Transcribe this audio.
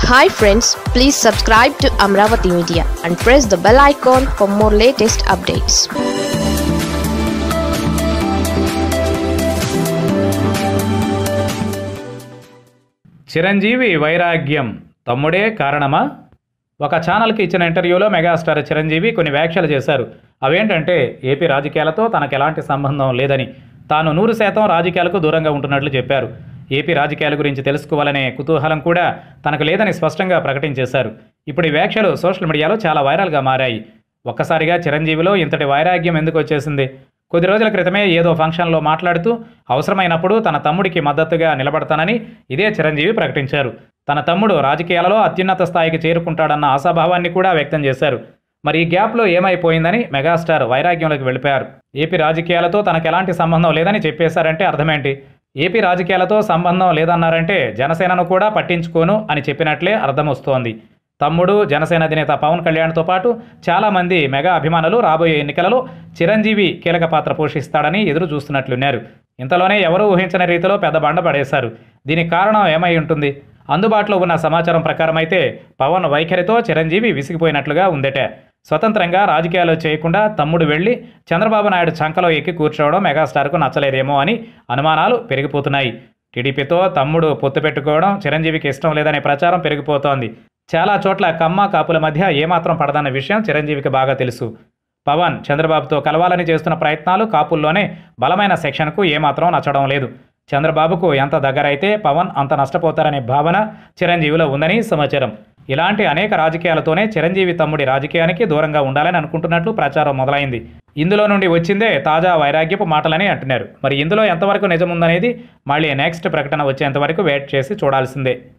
hi friends please subscribe to Amaravati media and press the bell icon for more latest updates Chiranjeevi వైరాగ్యం తమ్ముడే కారణమా ఒక ఛానల్కి ఇచ్చిన ఇంటర్వ్యూలో మెగాస్టార్ చిరంజీవి కొన్ని వ్యాఖ్యలు చేశారు అవేంటంటే ఏపీ రాజకీయాలతో తనకు ఎలాంటి సంబంధం లేదని తాను నూరు శాతం రాజకీయాలకు దూరంగా ఉంటున్నట్లు చెప్పారు ఏపీ రాజకీయాల గురించి తెలుసుకోవాలనే కుతూహలం కూడా తనకు లేదని స్పష్టంగా ప్రకటించేశారు ఇప్పుడు ఈ వ్యాఖ్యలు సోషల్ మీడియాలో చాలా వైరల్గా మారాయి ఒక్కసారిగా చిరంజీవిలో ఇంతటి వైరాగ్యం ఎందుకు వచ్చేసింది కొద్ది రోజుల క్రితమే ఏదో ఫంక్షన్లో మాట్లాడుతూ అవసరమైనప్పుడు తన తమ్ముడికి మద్దతుగా నిలబడతానని ఇదే చిరంజీవి ప్రకటించారు తన తమ్ముడు రాజకీయాలలో అత్యున్నత స్థాయికి చేరుకుంటాడన్న ఆశాభావాన్ని కూడా వ్యక్తం చేశారు మరి ఈ గ్యాప్లో ఏమైపోయిందని మెగాస్టార్ వైరాగ్యంలోకి వెళ్ళిపోయారు ఏపీ రాజకీయాలతో తనకు ఎలాంటి సంబంధం లేదని చెప్పేశారంటే అర్థమేంటి ఏపీ రాజకీయాలతో సంబంధం లేదన్నారంటే జనసేనను కూడా పట్టించుకోను అని చెప్పినట్లే అర్థం వస్తోంది తమ్ముడు జనసేన అధినేత పవన్ కళ్యాణ్తో పాటు చాలామంది మెగా అభిమానులు రాబోయే ఎన్నికలలో చిరంజీవి కీలక పాత్ర పోషిస్తాడని ఎదురు చూస్తున్నట్లున్నారు ఇంతలోనే ఎవరూ ఊహించని రీతిలో పెద్ద బండ పడేశారు దీనికి కారణం ఏమై ఉంటుంది అందుబాటులో ఉన్న సమాచారం ప్రకారం అయితే పవన్ వైఖరితో చిరంజీవి విసిగిపోయినట్లుగా ఉందట స్వతంత్రంగా రాజకీయాలు చేయకుండా తమ్ముడు వెళ్ళి చంద్రబాబు నాయుడు చంకలో ఎక్కి కూర్చోవడం మెగాస్టార్కు నచ్చలేదేమో అని అనుమానాలు పెరిగిపోతున్నాయి టీడీపీతో తమ్ముడు పొత్తు పెట్టుకోవడం చిరంజీవికి ఇష్టం లేదనే ప్రచారం పెరిగిపోతోంది చాలా చోట్ల కమ్మ కాపుల మధ్య ఏమాత్రం పడదన్న విషయం చిరంజీవికి బాగా తెలుసు పవన్ చంద్రబాబుతో కలవాలని చేస్తున్న ప్రయత్నాలు కాపుల్లోనే బలమైన సెక్షన్కు ఏమాత్రం నచ్చడం లేదు చంద్రబాబుకు ఎంత దగ్గరైతే పవన్ అంత నష్టపోతారనే భావన చిరంజీవిలో ఉందని సమాచారం ఇలాంటి అనేక రాజకీయాలతోనే చిరంజీవి తమ్ముడి రాజకీయానికి దూరంగా ఉండాలని అనుకుంటున్నట్లు ప్రచారం మొదలైంది ఇందులో నుండి వచ్చిందే తాజా వైరాగ్యపు మాటలని అంటున్నారు మరి ఇందులో ఎంతవరకు నిజముందనేది మళ్ళీ నెక్స్ట్ ప్రకటన వచ్చేంత వరకు వెయిట్ చేసి చూడాల్సిందే